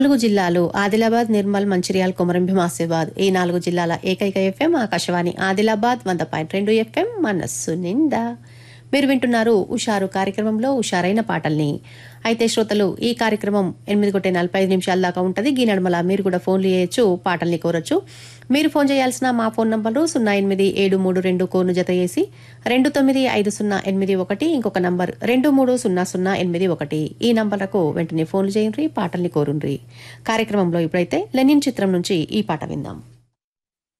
నాలుగు జిల్లాలు ఆదిలాబాద్ నిర్మల్ మంచిర్యాల కొమరంభీం ఆసిఫాబాద్ ఈ నాలుగు జిల్లాల ఏకైక ఎఫ్ఎం ఆకాశవాణి ఆదిలాబాద్ వంద పాయింట్ రెండు ఎఫ్ఎం మనస్సు నిండా మీరు వింటున్నారు ఉషారు కార్యక్రమంలో ఉషారైన పాటల్ని అయితే శ్రోతలు ఈ కార్యక్రమం ఎనిమిది కొట్టే నలభై ఐదు నిమిషాల దాకా ఉంటుంది ఈ నడుమల మీరు కూడా ఫోన్లు చేయొచ్చు పాటల్ని కోరొచ్చు మీరు ఫోన్ చేయాల్సిన మా ఫోన్ నంబరు సున్నా ఎనిమిది ఏడు మూడు రెండు కోను జత చేసి రెండు తొమ్మిది ఐదు సున్నా ఎనిమిది ఒకటి ఇంకొక నంబర్ రెండు మూడు సున్నా సున్నా ఎనిమిది ఒకటి ఈ నంబర్లకు వెంటనే ఫోన్లు చేయండి పాటల్ని కోరుండ్రి కార్యక్రమంలో ఇప్పుడైతే లెనిన్ చిత్రం నుంచి ఈ పాట విందాం